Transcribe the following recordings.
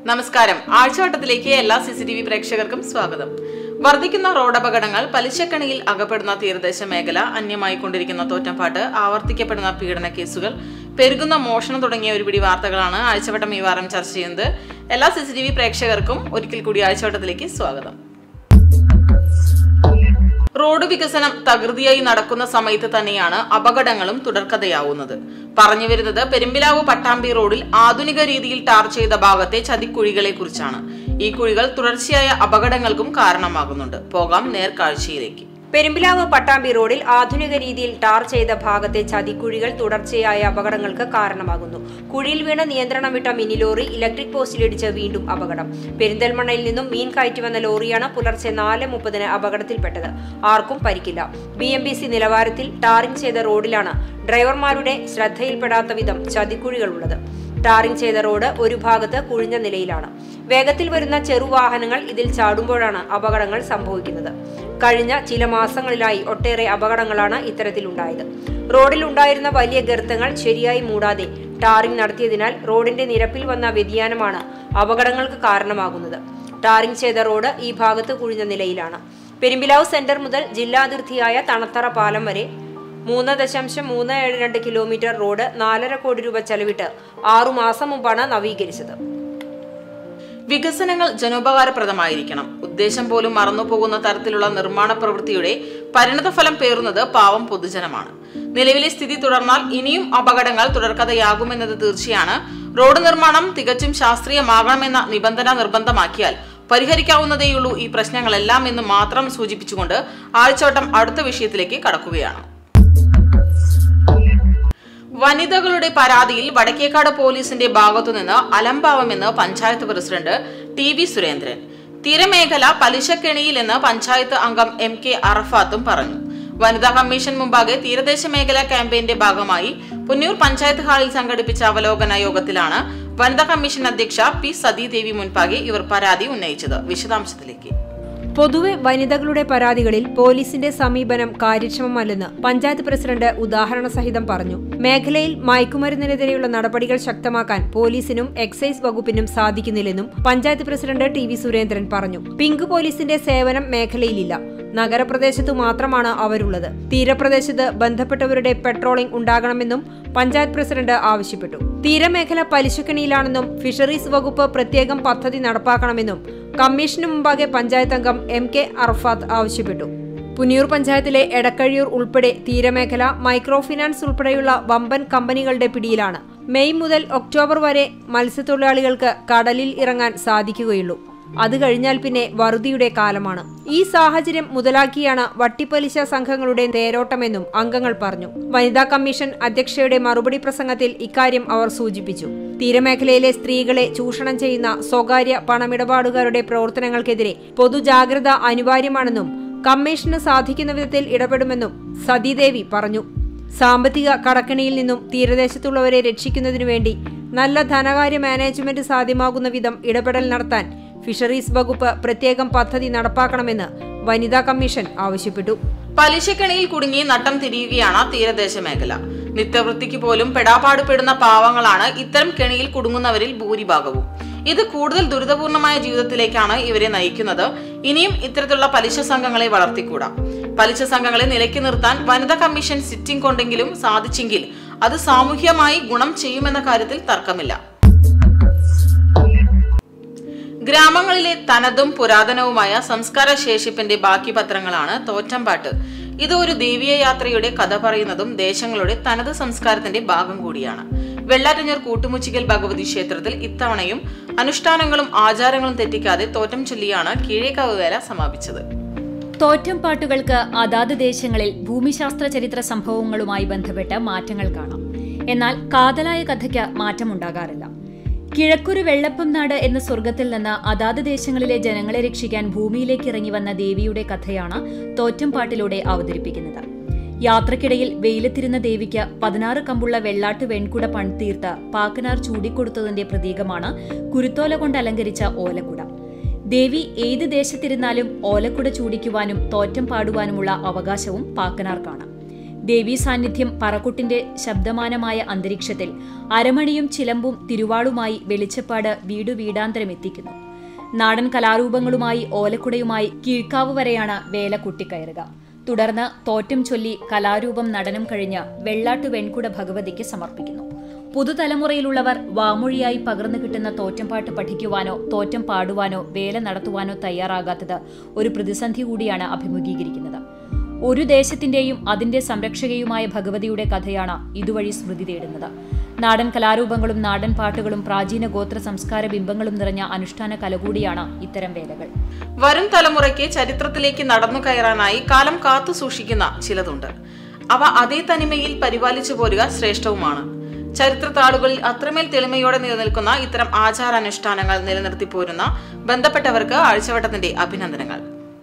നമസ്കാരം ആഴ്ചവട്ടത്തിലേക്ക് എല്ലാ C C T V പ്രേക്ഷകർക്കും സ്വാഗതം വർദ്ധിക്കുന്ന റോഡപകടങ്ങൾ പലിശക്കണിയിൽ അകപ്പെടുന്ന തീരദേശ മേഖല അന്യമായിക്കൊണ്ടിരിക്കുന്ന തോറ്റംപാട്ട് ആവർത്തിക്കപ്പെടുന്ന പീഡന കേസുകൾ പെരുകുന്ന മോഷണം തുടങ്ങിയ ഒരു പിടി വാർത്തകളാണ് ആഴ്ചവട്ടം ഈ വാരം ചർച്ച ചെയ്യുന്നത് എല്ലാ സി സി ടി വി പ്രേക്ഷകർക്കും ഒരിക്കൽ കൂടി ആഴ്ചവട്ടത്തിലേക്ക് സ്വാഗതം റോഡ് വികസനം തകൃതിയായി നടക്കുന്ന സമയത്ത് തന്നെയാണ് അപകടങ്ങളും തുടർക്കഥയാവുന്നത് പറഞ്ഞു വരുന്നത് പെരുമ്പിലാവ് പട്ടാമ്പി റോഡിൽ ആധുനിക രീതിയിൽ ടാർ ചെയ്ത ഭാഗത്തെ ചതിക്കുഴികളെ കുറിച്ചാണ് ഈ കുഴികൾ തുടർച്ചയായ അപകടങ്ങൾക്കും കാരണമാകുന്നുണ്ട് പോകാം നേർക്കാഴ്ചയിലേക്ക് പെരുമ്പിലാവ് പട്ടാമ്പി റോഡിൽ ആധുനിക രീതിയിൽ ടാർ ചെയ്ത ഭാഗത്തെ ചതിക്കുഴികൾ തുടർച്ചയായ അപകടങ്ങൾക്ക് കാരണമാകുന്നു കുഴിയിൽ വീണ് നിയന്ത്രണം വിട്ട മിനി ലോറി ഇലക്ട്രിക് പോസ്റ്റിലിടിച്ച് വീണ്ടും അപകടം പെരിന്തൽമണ്ണയിൽ നിന്നും മീൻ കയറ്റി വന്ന ലോറിയാണ് പുലർച്ചെ നാല് മുപ്പതിന് അപകടത്തിൽപ്പെട്ടത് ആർക്കും പരിക്കില്ല ബി എം ബി സി നിലവാരത്തിൽ ടാറിംഗ് ചെയ്ത റോഡിലാണ് ഡ്രൈവർമാരുടെ ശ്രദ്ധയിൽപ്പെടാത്ത വിധം ചതിക്കുഴികളുള്ളത് ടാറിംഗ് ചെയ്ത റോഡ് ഒരു ഭാഗത്ത് കുഴിഞ്ഞ നിലയിലാണ് വേഗത്തിൽ വരുന്ന ചെറുവാഹനങ്ങൾ ഇതിൽ ചാടുമ്പോഴാണ് അപകടങ്ങൾ സംഭവിക്കുന്നത് കഴിഞ്ഞ ചില മാസങ്ങളിലായി ഒട്ടേറെ അപകടങ്ങളാണ് ഇത്തരത്തിലുണ്ടായത് റോഡിൽ ഉണ്ടായിരുന്ന വലിയ ഗർത്തങ്ങൾ ശരിയായി മൂടാതെ ടാറിംഗ് നടത്തിയതിനാൽ റോഡിന്റെ നിരപ്പിൽ വന്ന വ്യതിയാനമാണ് അപകടങ്ങൾക്ക് കാരണമാകുന്നത് ടാറിംഗ് ചെയ്ത റോഡ് ഈ ഭാഗത്ത് കുഴിഞ്ഞ നിലയിലാണ് പെരുമ്പിലാവ് സെന്റർ മുതൽ ജില്ലാതിർത്തിയായ തണത്തറ പാലം വരെ മൂന്ന് ദശാംശം മൂന്ന് ഏഴ് രണ്ട് കിലോമീറ്റർ റോഡ് നാലര കോടി രൂപ ചെലവിട്ട് ആറു മാസം മുമ്പാണ് നവീകരിച്ചത് വികസനങ്ങൾ ജനോപകാരപ്രദമായിരിക്കണം ഉദ്ദേശം പോലും മറന്നുപോകുന്ന തരത്തിലുള്ള നിർമ്മാണ പ്രവൃത്തിയുടെ പരിണതഫലം പേറുന്നത് പാവം പൊതുജനമാണ് നിലവിലെ സ്ഥിതി തുടർന്നാൽ ഇനിയും അപകടങ്ങൾ തുടർക്കഥയാകുമെന്നത് തീർച്ചയാണ് റോഡ് നിർമ്മാണം തികച്ചും ശാസ്ത്രീയമാകണമെന്ന നിബന്ധന നിർബന്ധമാക്കിയാൽ പരിഹരിക്കാവുന്നതേയുള്ളൂ ഈ പ്രശ്നങ്ങളെല്ലാം എന്ന് മാത്രം സൂചിപ്പിച്ചുകൊണ്ട് ആഴ്ചവട്ടം അടുത്ത വിഷയത്തിലേക്ക് കടക്കുകയാണ് വനിതകളുടെ പരാതിയിൽ വടക്കേക്കാട് പോലീസിന്റെ ഭാഗത്തുനിന്ന് അലംഭാവമെന്ന് panchayat president T V Surendran തീരമേഖല പലിശക്കെണിയിലെന്ന് പഞ്ചായത്ത് അംഗം എം കെ അറഫാത്തും പറഞ്ഞു വനിതാ കമ്മീഷൻ മുമ്പാകെ തീരദേശ മേഖല ക്യാമ്പയിന്റെ ഭാഗമായി പുന്നൂർ പഞ്ചായത്ത് ഹാളിൽ സംഘടിപ്പിച്ച അവലോകന യോഗത്തിലാണ് വനിതാ കമ്മീഷൻ അധ്യക്ഷ പി സതീദേവി മുൻപാകെ ഇവർ പരാതി ഉന്നയിച്ചത് വിശദാംശത്തിലേക്ക് പൊതുവെ വനിതകളുടെ പരാതികളിൽ പോലീസിന്റെ സമീപനം കാര്യക്ഷമമല്ലെന്ന് പഞ്ചായത്ത് പ്രസിഡന്റ് ഉദാഹരണ സഹിതം പറഞ്ഞു മേഖലയിൽ മയക്കുമരുന്നിനെതിരെയുള്ള നടപടികൾ ശക്തമാക്കാൻ പോലീസിനും എക്സൈസ് വകുപ്പിനും സാധിക്കുന്നില്ലെന്നും panchayat president T V Surendran പറഞ്ഞു പിങ്ക് പോലീസിന്റെ സേവനം മേഖലയിലില്ല നഗരപ്രദേശത്തു മാത്രമാണ് അവരുള്ളത് തീരപ്രദേശത്ത് ബന്ധപ്പെട്ടവരുടെ പെട്രോളിംഗ് ഉണ്ടാകണമെന്നും പഞ്ചായത്ത് പ്രസിഡന്റ് ആവശ്യപ്പെട്ടു തീരമേഖല പലിശക്കണിയിലാണെന്നും ഫിഷറീസ് വകുപ്പ് പ്രത്യേകം പദ്ധതി നടപ്പാക്കണമെന്നും കമ്മീഷന് മുമ്പാകെ പഞ്ചായത്ത് അംഗം എം കെ അർഫാത്ത് ആവശ്യപ്പെട്ടു പുന്നിയൂർ പഞ്ചായത്തിലെ എടക്കഴിയൂർ ഉൾപ്പെടെ തീരമേഖല മൈക്രോ ഫിനാൻസ് ഉൾപ്പെടെയുള്ള വമ്പൻ കമ്പനികളുടെ പിടിയിലാണ് മെയ് മുതൽ ഒക്ടോബർ വരെ മത്സ്യത്തൊഴിലാളികൾക്ക് കടലിൽ ഇറങ്ങാൻ സാധിക്കുകയുള്ളൂ അത് കഴിഞ്ഞാൽ പിന്നെ വറുതിയുടെ കാലമാണ് ഈ സാഹചര്യം മുതലാക്കിയാണ് വട്ടിപ്പലിശ സംഘങ്ങളുടെ തേരോട്ടമെന്നും അംഗങ്ങൾ പറഞ്ഞു വനിതാ കമ്മീഷൻ അധ്യക്ഷയുടെ മറുപടി പ്രസംഗത്തിൽ ഇക്കാര്യം അവർ സൂചിപ്പിച്ചു തീരമേഖലയിലെ സ്ത്രീകളെ ചൂഷണം ചെയ്യുന്ന സ്വകാര്യ പണമിടപാടുകാരുടെ പ്രവർത്തനങ്ങൾക്കെതിരെ പൊതുജാഗ്രത അനിവാര്യമാണെന്നും കമ്മീഷന് സാധിക്കുന്ന വിധത്തിൽ ഇടപെടുമെന്നും സതീദേവി പറഞ്ഞു സാമ്പത്തിക കടക്കണിയിൽ നിന്നും തീരദേശത്തുള്ളവരെ രക്ഷിക്കുന്നതിനു വേണ്ടി നല്ല ധനകാര്യ മാനേജ്മെന്റ് സാധ്യമാകുന്ന വിധം ഇടപെടൽ നടത്താൻ ഫിഷറീസ് വകുപ്പ് പ്രത്യേകം പദ്ധതി നടപ്പാക്കണമെന്ന് വനിതാ കമ്മീഷൻ ആവശ്യപ്പെട്ടു പലിശക്കണിയിൽ കുടുങ്ങി നട്ടം തിരിയുകയാണ് തീരദേശ മേഖല നിത്യവൃത്തിക്ക് പോലും പെടാപ്പാടുപെടുന്ന പാവങ്ങളാണ് ഇത്തരം കെണിയിൽ കുടുങ്ങുന്നവരിൽ ഭൂരിഭാഗവും ഇത് കൂടുതൽ ദുരിതപൂർണമായ ജീവിതത്തിലേക്കാണ് ഇവരെ നയിക്കുന്നത് ഇനിയും ഇത്തരത്തിലുള്ള പലിശ സംഘങ്ങളെ വളർത്തിക്കൂടാ പലിശ സംഘങ്ങളെ നിലയ്ക്ക് നിർത്താൻ വനിതാ കമ്മീഷൻ സിറ്റിംഗ് കൊണ്ടെങ്കിലും സാധിച്ചെങ്കിൽ അത് സാമൂഹ്യമായി ഗുണം ചെയ്യുമെന്ന കാര്യത്തിൽ തർക്കമില്ല ഗ്രാമങ്ങളിലെ തനതും പുരാതനവുമായ സംസ്കാര ശേഷിപ്പിന്റെ ബാക്കി പത്രങ്ങളാണ് തോറ്റംപാട്ട് ഇത് ഒരു ദേവീയ യാത്രയുടെ കഥ പറയുന്നതും ദേശങ്ങളുടെ തനത് സംസ്കാരത്തിന്റെ ഭാഗം കൂടിയാണ് വെള്ളാറ്റഞ്ഞൂർ കൂട്ടുമുച്ചിക്കൽ ഭഗവതി ക്ഷേത്രത്തിൽ ഇത്തവണയും അനുഷ്ഠാനങ്ങളും ആചാരങ്ങളും തെറ്റിക്കാതെ തോറ്റം ചൊല്ലിയാണ് കീഴേക്കാവ് വേല സമാപിച്ചത് തോറ്റം പാട്ടുകൾക്ക് അതാത് ദേശങ്ങളിൽ ഭൂമിശാസ്ത്ര ചരിത്ര സംഭവങ്ങളുമായി ബന്ധപ്പെട്ട മാറ്റങ്ങൾ കാണാം എന്നാൽ കാതലായ കഥയ്ക്ക് മാറ്റമുണ്ടാകാറില്ല കിഴക്കൊരു വെള്ളപ്പം നാട് എന്ന സ്വർഗത്തിൽ നിന്ന് അതാത് ദേശങ്ങളിലെ ജനങ്ങളെ രക്ഷിക്കാൻ ഭൂമിയിലേക്ക് ഇറങ്ങി വന്ന ദേവിയുടെ കഥയാണ് തോറ്റം പാട്ടിലൂടെ അവതരിപ്പിക്കുന്നത് യാത്രക്കിടയിൽ വെയിലത്തിരുന്ന ദേവിക്ക് പതിനാറ് കമ്പുള്ള വെള്ളാട്ട് വെൺകുട പണിതീർത്ത് പാക്കനാർ ചൂടിക്കൊടുത്തതിന്റെ പ്രതീകമാണ് കുരുത്തോല കൊണ്ട് അലങ്കരിച്ച ഓലക്കുട ദേവി ഏത് ദേശത്തിരുന്നാലും ഓലക്കുട ചൂടിക്കുവാനും തോറ്റം പാടുവാനുമുള്ള അവകാശവും പാക്കനാർക്കാണ് ദേവീ സാന്നിധ്യം പറക്കുട്ടിന്റെ ശബ്ദമാനമായ അന്തരീക്ഷത്തിൽ അരമണിയും ചിലമ്പും തിരുവാളുമായി വെളിച്ചപ്പാട് വീടു വീടാന്തരം എത്തിക്കുന്നു നാടൻ കലാരൂപങ്ങളുമായി ഓലക്കുടയുമായി കീഴ്ക്കാവ് വരെയാണ് വേല കുട്ടിക്കയറുക തുടർന്ന് തോറ്റം ചൊല്ലി കലാരൂപം നടനം കഴിഞ്ഞ് വെള്ളാട്ടു വെൺകുട ഭഗവതിക്ക് സമർപ്പിക്കുന്നു പുതുതലമുറയിലുള്ളവർ വാമൊഴിയായി പകർന്നു കിട്ടുന്ന തോറ്റംപാട്ട് പഠിക്കുവാനോ തോറ്റം പാടുവാനോ വേല നടത്തുവാനോ തയ്യാറാകാത്തത് ഒരു പ്രതിസന്ധി കൂടിയാണ് അഭിമുഖീകരിക്കുന്നത് ഒരു ദേശത്തിന്റെയും അതിന്റെ സംരക്ഷകയുമായ ഭഗവതിയുടെ കഥയാണ് ഇതുവഴി സ്മൃതി തേടുന്നത് നാടൻ കലാരൂപങ്ങളും നാടൻ പാട്ടുകളും പ്രാചീന ഗോത്ര സംസ്കാര ബിംബങ്ങളും നിറഞ്ഞ അനുഷ്ഠാന കല കൂടിയാണ് ഇത്തരം വേലകൾ വരും തലമുറയ്ക്ക് ചരിത്രത്തിലേക്ക് നടന്നു കയറാനായി കാലം കാത്തു സൂക്ഷിക്കുന്ന ചിലതുണ്ട് അവ അതേ തനിമയിൽ പരിപാലിച്ചു പോരുക ശ്രേഷ്ഠവുമാണ് ചരിത്ര താളുകളിൽ അത്രമേൽ തെളിമയോടെ നിലനിൽക്കുന്ന ഇത്തരം ആചാരാനുഷ്ഠാനങ്ങൾ നിലനിർത്തി പോരുന്ന ബന്ധപ്പെട്ടവർക്ക് ആഴ്ചവട്ടത്തിന്റെ അഭിനന്ദനങ്ങൾ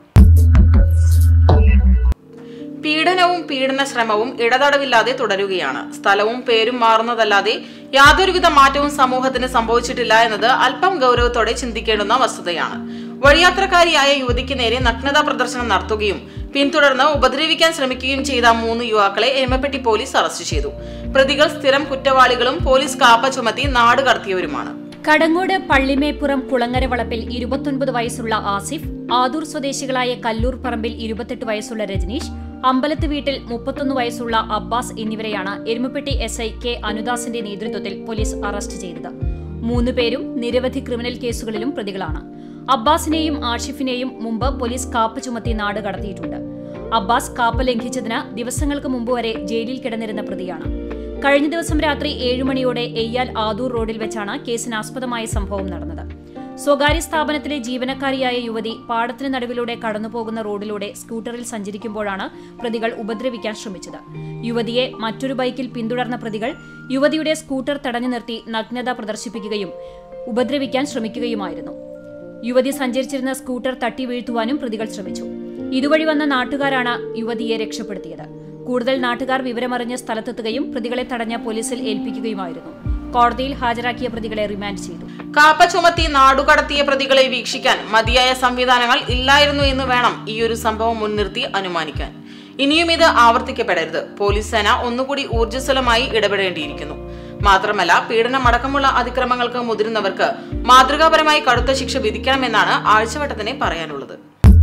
പീഡനവും പീഡന ശ്രമവും ഇടതടവില്ലാതെ തുടരുകയാണ് സ്ഥലവും പേരും മാറുന്നതല്ലാതെ യാതൊരുവിധ മാറ്റവും സമൂഹത്തിന് സംഭവിച്ചിട്ടില്ല എന്നത് അല്പം ഗൗരവത്തോടെ ചിന്തിക്കേണ്ടുന്ന വസ്തുതയാണ് വഴിയാത്രക്കാരിയായ യുവതിക്ക് നേരെ നഗ്നതാ പ്രദർശനം നടത്തുകയും പിന്തുടർന്ന് ഉപദ്രവിക്കാൻ ശ്രമിക്കുകയും ചെയ്ത മൂന്ന് യുവാക്കളെ എരുമപ്പെട്ടി പോലീസ് അറസ്റ്റ് ചെയ്തു പ്രതികൾ സ്ഥിരം കുറ്റവാളികളും പോലീസ് കാപ്പ ചുമത്തി നാട് കടത്തിയവരുമാണ് കടങ്ങോട് പള്ളിമേപ്പുറം കുളങ്ങര വളപ്പിൽ ഇരുപത്തൊൻപത് വയസ്സുള്ള ആസിഫ് ആദൂർ സ്വദേശികളായ കല്ലൂർ പറമ്പിൽ ഇരുപത്തെട്ട് വയസ്സുള്ള രജനീഷ് അമ്പലത്ത് വീട്ടിൽ മുപ്പത്തൊന്ന് വയസ്സുള്ള അബ്ബാസ് എന്നിവരെയാണ് എരുമപ്പെട്ടി എസ് ഐ കെ അനുദാസിന്റെ നേതൃത്വത്തിൽ പോലീസ് അറസ്റ്റ് ചെയ്തത് മൂന്ന് പേരും നിരവധി ക്രിമിനൽ കേസുകളിലും പ്രതികളാണ് അബ്ബാസിനെയും ആഷിഫിനെയും മുമ്പ് പോലീസ് കാപ്പ് ചുമത്തി നാട് കടത്തിയിട്ടുണ്ട് അബ്ബാസ് കാപ്പ് ലംഘിച്ചതിന് ദിവസങ്ങൾക്ക് മുമ്പ് വരെ ജയിലിൽ കിടന്നിരുന്ന പ്രതിയാണ് കഴിഞ്ഞ ദിവസം രാത്രി ഏഴുമണിയോടെ എയ്യാൽ ആദൂർ റോഡിൽ വെച്ചാണ് കേസിനാസ്പദമായ സംഭവം നടന്നത് സ്വകാര്യ സ്ഥാപനത്തിലെ ജീവനക്കാരിയായ യുവതി പാടത്തിന് നടുവിലൂടെ കടന്നുപോകുന്ന റോഡിലൂടെ സ്കൂട്ടറിൽ സഞ്ചരിക്കുമ്പോഴാണ് പ്രതികൾ ഉപദ്രവിക്കാൻ ശ്രമിച്ചത് യുവതിയെ മറ്റൊരു ബൈക്കിൽ പിന്തുടർന്ന പ്രതികൾ യുവതിയുടെ സ്കൂട്ടർ തടഞ്ഞു നിർത്തി നഗ്നത പ്രദർശിപ്പിക്കുകയും ഉപദ്രവിക്കാൻ ശ്രമിക്കുകയുമായിരുന്നു യുവതി സഞ്ചരിച്ചിരുന്ന സ്കൂട്ടർ തട്ടി വീഴ്ത്തുവാനും പ്രതികൾ ശ്രമിച്ചു ഇതുവഴി വന്ന നാട്ടുകാരാണ് യുവതിയെ രക്ഷപ്പെടുത്തിയത് കൂടുതൽ നാട്ടുകാർ വിവരമറിഞ്ഞ് സ്ഥലത്തെത്തുകയും പ്രതികളെ തടഞ്ഞ പോലീസിൽ ഏൽപ്പിക്കുകയുമായിരുന്നു കോടതിയിൽ ഹാജരാക്കിയ പ്രതികളെ റിമാൻഡ് ചെയ്തു കാപ്പ ചുമത്തി നാടുകടത്തിയ പ്രതികളെ വീക്ഷിക്കാൻ മതിയായ സംവിധാനങ്ങൾ ഇല്ലായിരുന്നു എന്ന് വേണം ഈ ഒരു സംഭവം മുൻനിർത്തി അനുമാനിക്കാൻ ഇനിയും ഇത് ആവർത്തിക്കപ്പെടരുത് പോലീസ് സേന ഒന്നുകൂടി ഊർജ്ജസ്വലമായി ഇടപെടേണ്ടിയിരിക്കുന്നു മാത്രമല്ല പീഡനമടക്കമുള്ള അതിക്രമങ്ങൾക്ക് മുതിരുന്നവർക്ക് മാതൃകാപരമായി കടുത്ത ശിക്ഷ വിധിക്കണമെന്നാണ് ആഴ്ചവട്ടത്തിന് പറയാനുള്ളത്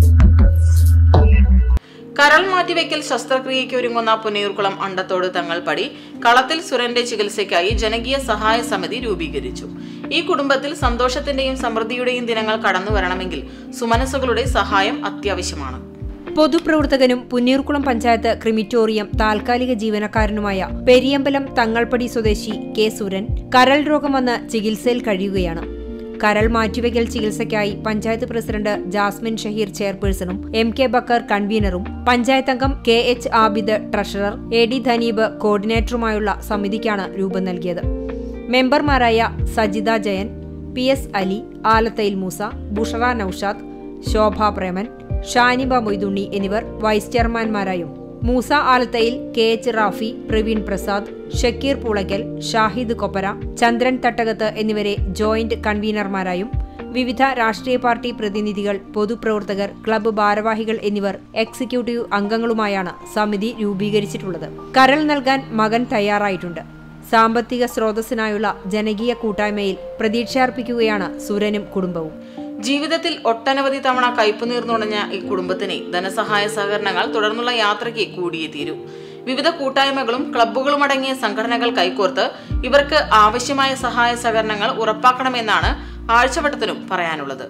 കരൾ മാറ്റിവെക്കൽ ശസ്ത്രക്രിയയ്ക്ക് ഒരുങ്ങുന്ന പുന്നയൂർക്കുളം അണ്ടത്തോട് തങ്ങൾപടി കളത്തിൽ സുരന്റെ ചികിത്സയ്ക്കായി ജനകീയ സഹായ സമിതി രൂപീകരിച്ചു ഈ കുടുംബത്തിൽ സന്തോഷത്തിന്റെയും സമൃദ്ധിയുടെയും ദിനങ്ങൾ കടന്നു വരണമെങ്കിൽ സുമനസ്സുകളുടെ സഹായം അത്യാവശ്യമാണ് പൊതുപ്രവർത്തകനും പുന്നീർകുളം പഞ്ചായത്ത് ക്രിമിറ്റോറിയം താൽക്കാലിക ജീവനക്കാരനുമായ പെരിയമ്പലം തങ്ങൾപ്പടി സ്വദേശി കെ സുരൻ കരൾ രോഗം വന്ന് ചികിത്സയിൽ കഴിയുകയാണ് കരൾ മാറ്റിവെക്കൽ ചികിത്സയ്ക്കായി പഞ്ചായത്ത് പ്രസിഡന്റ് ജാസ്മിൻ ഷഹീർ ചെയർപേഴ്സണും എം കെ ബക്കർ കൺവീനറും പഞ്ചായത്ത് അംഗം K H Abid treasurer A D Dhaneeb കോർഡിനേറ്ററുമായുള്ള സമിതിക്കാണ് രൂപം നൽകിയത് മെമ്പർമാരായ സജിത ജയൻ പി എസ് അലി ആലത്തയിൽ മൂസ ബുഷറ നൌഷാദ് ശോഭ പ്രേമൻ ഷാനിബ മൊയ്തുണ്ണി എന്നിവർ വൈസ് ചെയർമാൻമാരായും മൂസ ആലത്തയിൽ കെ എച്ച് റാഫി പ്രവീൺ പ്രസാദ് ഷക്കീർ പൂളയ്ക്കൽ ഷാഹിദ് കൊപ്പര ചന്ദ്രൻ തട്ടകത്ത് എന്നിവരെ ജോയിന്റ് കൺവീനർമാരായും വിവിധ രാഷ്ട്രീയ പാർട്ടി പ്രതിനിധികൾ പൊതുപ്രവർത്തകർ ക്ലബ്ബ് ഭാരവാഹികൾ എന്നിവർ എക്സിക്യൂട്ടീവ് അംഗങ്ങളുമായാണ് സമിതി രൂപീകരിച്ചിട്ടുള്ളത് കരൾ നൽകാൻ മകൻ തയ്യാറായിട്ടുണ്ട് സാമ്പത്തിക സ്രോതസ്സിനായുള്ള ജനകീയ കൂട്ടായ്മയിൽ പ്രതീക്ഷയർപ്പിക്കുകയാണ് സുരനും കുടുംബവും ജീവിതത്തിൽ ഒട്ടനവധി തവണ കയ്പുനീർ നുണഞ്ഞ ഈ കുടുംബത്തിന് ധനസഹായ സഹകരണങ്ങൾ തുടർന്നുള്ള യാത്രയ്ക്ക് കൂടിയേ തീരൂ വിവിധ കൂട്ടായ്മകളും ക്ലബ്ബുകളും അടങ്ങിയ സംഘടനകൾ കൈകോർത്ത് ഇവർക്ക് ആവശ്യമായ സഹായ സഹകരണങ്ങൾ ഉറപ്പാക്കണമെന്നാണ് ആഴ്ചവട്ടത്തിനും പറയാനുള്ളത്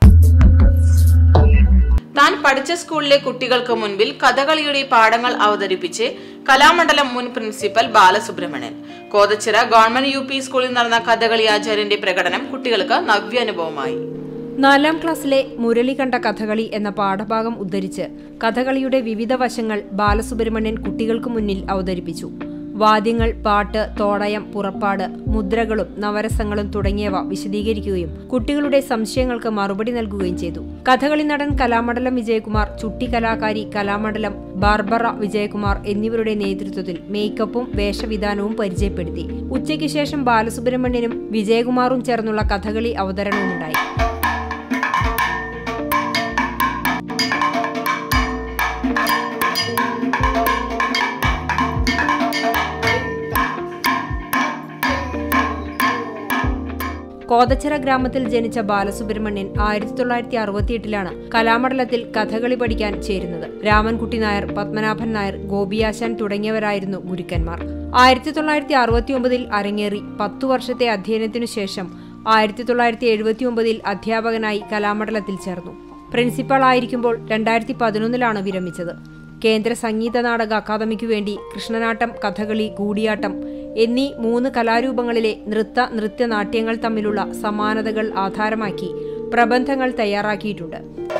താൻ പഠിച്ച സ്കൂളിലെ കുട്ടികൾക്ക് മുൻപിൽ കഥകളിയുടെ പാഠങ്ങൾ അവതരിപ്പിച്ച് കലാമണ്ഡലം മുൻ principal Balasubramanian Kothachira government U P സ്കൂളിൽ നടന്ന കഥകളി ആചാര്യന്റെ പ്രകടനം കുട്ടികൾക്ക് നവ്യാനുഭവമായി നാലാം ക്ലാസ്സിലെ മുരളി കണ്ട കഥകളി എന്ന പാഠഭാഗം ഉദ്ധരിച്ച് കഥകളിയുടെ വിവിധ വശങ്ങൾ ബാലസുബ്രഹ്മണ്യൻ കുട്ടികൾക്ക് മുന്നിൽ അവതരിപ്പിച്ചു വാദ്യങ്ങൾ പാട്ട് തോടയം പുറപ്പാട് മുദ്രകളും നവരസങ്ങളും തുടങ്ങിയവ വിശദീകരിക്കുകയും കുട്ടികളുടെ സംശയങ്ങൾക്ക് മറുപടി നൽകുകയും ചെയ്തു കഥകളി നടൻ കലാമണ്ഡലം വിജയകുമാർ ചുട്ടി കലാകാരി കലാമണ്ഡലം ബാർബറ വിജയകുമാർ എന്നിവരുടെ നേതൃത്വത്തിൽ മേക്കപ്പും വേഷവിധാനവും പരിചയപ്പെടുത്തി ഉച്ചയ്ക്ക് ശേഷം ബാലസുബ്രഹ്മണ്യനും വിജയകുമാറും ചേർന്നുള്ള കഥകളി അവതരണവുമുണ്ടായി കോതച്ചിറ ഗ്രാമത്തിൽ ജനിച്ച ബാലസുബ്രഹ്മണ്യൻ ആയിരത്തി തൊള്ളായിരത്തി അറുപത്തിയെട്ടിലാണ് കലാമണ്ഡലത്തിൽ കഥകളി പഠിക്കാൻ ചേരുന്നത് രാമൻകുട്ടി നായർ പത്മനാഭൻ നായർ ഗോപിയാശാൻ തുടങ്ങിയവരായിരുന്നു ഗുരുക്കന്മാർ ആയിരത്തി തൊള്ളായിരത്തി അറുപത്തി ഒമ്പതിൽ അരങ്ങേറി പത്തു വർഷത്തെ അധ്യയനത്തിനു ശേഷം ആയിരത്തി തൊള്ളായിരത്തി എഴുപത്തി ഒമ്പതിൽ അധ്യാപകനായി കലാമണ്ഡലത്തിൽ ചേർന്നു പ്രിൻസിപ്പൽ ആയിരിക്കുമ്പോൾ രണ്ടായിരത്തി പതിനൊന്നിലാണ് വിരമിച്ചത് കേന്ദ്ര സംഗീത നാടക അക്കാദമിക്കു വേണ്ടി കൃഷ്ണനാട്ടം കഥകളി കൂടിയാട്ടം എന്നീ മൂന്ന് കലാരൂപങ്ങളിലെ നൃത്ത നൃത്യനാട്യങ്ങൾ തമ്മിലുള്ള സമാനതകൾ ആധാരമാക്കി പ്രബന്ധങ്ങൾ തയ്യാറാക്കിയിട്ടുണ്ട്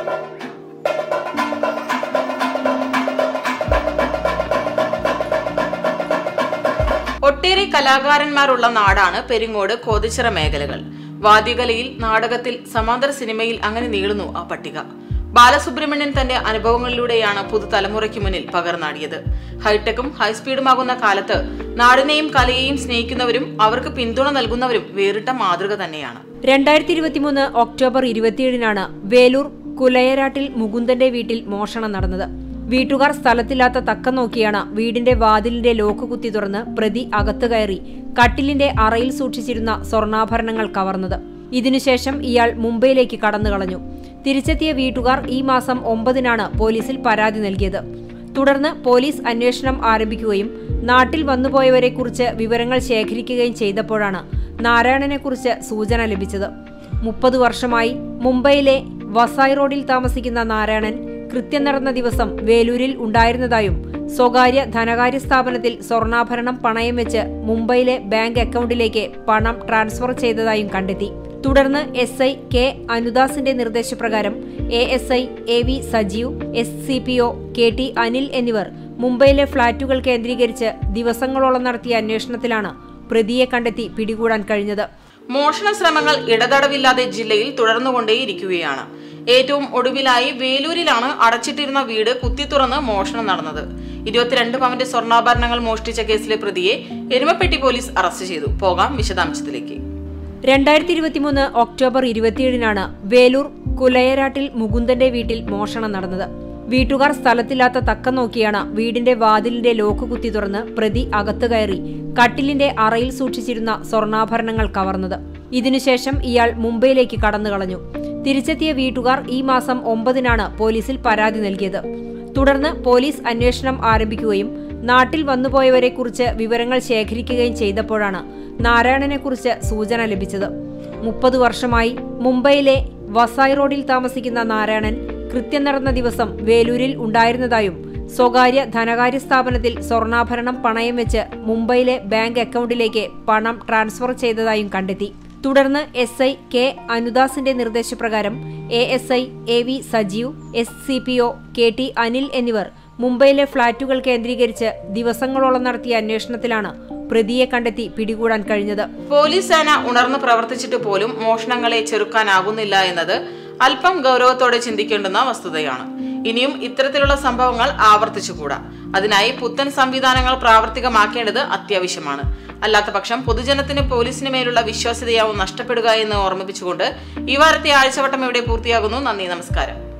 ഒട്ടേറെ കലാകാരന്മാരുള്ള നാടാണ് പെരിങ്ങോട് കോതിച്ചിറ മേഖലകൾ വാദ്യകലയിൽ നാടകത്തിൽ സമാന്തര സിനിമയിൽ അങ്ങനെ നീളുന്നു ആ പട്ടിക ബാലസുബ്രഹ്മണ്യൻ തന്റെ അനുഭവങ്ങളിലൂടെയാണ് പുതുതലമുറയ്ക്ക് മുന്നിൽ പകർന്നാടിയത് ഹൈടെക്കും ഹൈസ്പീഡുമാകുന്ന കാലത്ത് നാടിനെയും കലയെയും സ്നേഹിക്കുന്നവരും അവർക്ക് പിന്തുണ നൽകുന്നവരും വേറിട്ട മാതൃക തന്നെയാണ് രണ്ടായിരത്തി ഇരുപത്തിമൂന്ന് ഒക്ടോബർ ഇരുപത്തിയേഴിനാണ് വേലൂർ കുലയരാട്ടിൽ മുകുന്ദന്റെ വീട്ടിൽ മോഷണം നടന്നത് വീട്ടുകാർ സ്ഥലത്തില്ലാത്ത തക്കം നോക്കിയാണ് വീടിന്റെ വാതിലിന്റെ ലോക്ക് കുത്തി തുറന്ന് പ്രതി അകത്തു കയറി കട്ടിലിന്റെ അറയിൽ സൂക്ഷിച്ചിരുന്ന സ്വർണ്ണാഭരണങ്ങൾ കവർന്നത് ഇതിനുശേഷം ഇയാൾ മുംബൈയിലേക്ക് കടന്നു കളഞ്ഞു തിരിച്ചെത്തിയ വീട്ടുകാർ ഈ മാസം ഒമ്പതിനാണ് പോലീസിൽ പരാതി നൽകിയത് തുടർന്ന് പോലീസ് അന്വേഷണം ആരംഭിക്കുകയും നാട്ടിൽ വന്നുപോയവരെക്കുറിച്ച് വിവരങ്ങൾ ശേഖരിക്കുകയും ചെയ്തപ്പോഴാണ് നാരായണനെക്കുറിച്ച് സൂചന ലഭിച്ചത് മുപ്പത് വർഷമായി മുംബൈയിലെ വസായ് റോഡിൽ താമസിക്കുന്ന നാരായണൻ കൃത്യം നടന്ന ദിവസം വേലൂരിൽ ഉണ്ടായിരുന്നതായും സ്വകാര്യ ധനകാര്യ സ്ഥാപനത്തിൽ സ്വർണ്ണാഭരണം പണയം വെച്ച് മുംബൈയിലെ ബാങ്ക് അക്കൗണ്ടിലേക്ക് പണം ട്രാൻസ്ഫർ ചെയ്തതായും കണ്ടെത്തി തുടർന്ന് എസ് ഐ കെ അനുദാസിന്റെ നിർദ്ദേശപ്രകാരം A S I A V Sajeev S C P O K T Anil എന്നിവർ മുംബൈയിലെ ഫ്ളാറ്റുകൾ കേന്ദ്രീകരിച്ച് ദിവസങ്ങളോളം നടത്തിയ അന്വേഷണത്തിലാണ് പ്രതിയെ കണ്ടെത്തി പിടികൂടാൻ കഴിഞ്ഞത് മോഷണ ശ്രമങ്ങൾ ഇടതടവില്ലാതെ ജില്ലയിൽ തുടർന്നുകൊണ്ടേയിരിക്കുകയാണ് ഏറ്റവും ഒടുവിലായി വേലൂരിലാണ് അടച്ചിട്ടിരുന്ന വീട് കുത്തിത്തുറന്ന് മോഷണം നടന്നത് ഇരുപത്തിരണ്ട് പവന്റെ സ്വർണ്ണാഭരണങ്ങൾ മോഷ്ടിച്ച കേസിലെ പ്രതിയെ എരുമപ്പെട്ടി പോലീസ് അറസ്റ്റ് ചെയ്തു പോകാം വിശദാംശത്തിലേക്ക് രണ്ടായിരത്തി ഇരുപത്തിമൂന്ന് ഒക്ടോബർ ഇരുപത്തിയേഴിനാണ് വേലൂർ കുലയരാട്ടിൽ മുകുന്ദന്റെ വീട്ടിൽ മോഷണം നടന്നത് വീട്ടുകാർ സ്ഥലത്തില്ലാത്ത തക്കം നോക്കിയാണ് വീടിന്റെ വാതിലിന്റെ ലോക്ക് കുത്തി തുറന്ന് പ്രതി അകത്തു കയറി കട്ടിലിന്റെ അറയിൽ സൂക്ഷിച്ചിരുന്ന സ്വർണ്ണാഭരണങ്ങൾ കവർന്നത് ഇതിനുശേഷം ഇയാൾ മുംബൈയിലേക്ക് കടന്നു കളഞ്ഞു തിരിച്ചെത്തിയ വീട്ടുകാർ ഈ മാസം ഒമ്പതിനാണ് പോലീസിൽ പരാതി നൽകിയത് തുടർന്ന് പോലീസ് അന്വേഷണം ആരംഭിക്കുകയും നാട്ടിൽ വന്നുപോയവരെക്കുറിച്ച് വിവരങ്ങൾ ശേഖരിക്കുകയും ചെയ്തപ്പോഴാണ് നാരായണനെക്കുറിച്ച് സൂചന ലഭിച്ചത് മുപ്പത് വർഷമായി മുംബൈയിലെ വസായ് റോഡിൽ താമസിക്കുന്ന നാരായണൻ കൃത്യം നടന്ന ദിവസം വേലൂരിൽ ഉണ്ടായിരുന്നതായും സ്വകാര്യ ധനകാര്യ സ്ഥാപനത്തിൽ സ്വർണ്ണാഭരണം പണയം വെച്ച് മുംബൈയിലെ ബാങ്ക് അക്കൗണ്ടിലേക്ക് പണം ട്രാൻസ്ഫർ ചെയ്തതായും കണ്ടെത്തി തുടർന്ന് എസ് ഐ കെ അനുദാസിന്റെ നിർദ്ദേശപ്രകാരം A S I A V Sajeev S C P O K T Anil എന്നിവർ മുംബൈയിലെ ഫ്ളാറ്റുകൾ കേന്ദ്രീകരിച്ച് ദിവസങ്ങളോളം നടത്തിയ അന്വേഷണത്തിലാണ് പ്രതിയെ കണ്ടെത്തി പിടികൂടാൻ കഴിഞ്ഞത് പോലീസ് സേന ഉണർന്നു പ്രവർത്തിച്ചിട്ട് പോലും മോഷണങ്ങളെ ചെറുക്കാനാകുന്നില്ല എന്നത് അല്പം ഗൗരവത്തോടെ ചിന്തിക്കേണ്ടുന്ന വസ്തുതയാണ് ഇനിയും ഇത്തരത്തിലുള്ള സംഭവങ്ങൾ ആവർത്തിച്ചുകൂടാ അതിനായി പുത്തൻ സംവിധാനങ്ങൾ പ്രാവർത്തികമാക്കേണ്ടത് അത്യാവശ്യമാണ് അല്ലാത്തപക്ഷം പൊതുജനത്തിന് പോലീസിന് മേലുള്ള വിശ്വാസ്യതയാവും നഷ്ടപ്പെടുക എന്ന് ഓർമ്മിപ്പിച്ചുകൊണ്ട് ഈ വാരത്തെ ആഴ്ചവട്ടം ഇവിടെ പൂർത്തിയാകുന്നു നന്ദി നമസ്കാരം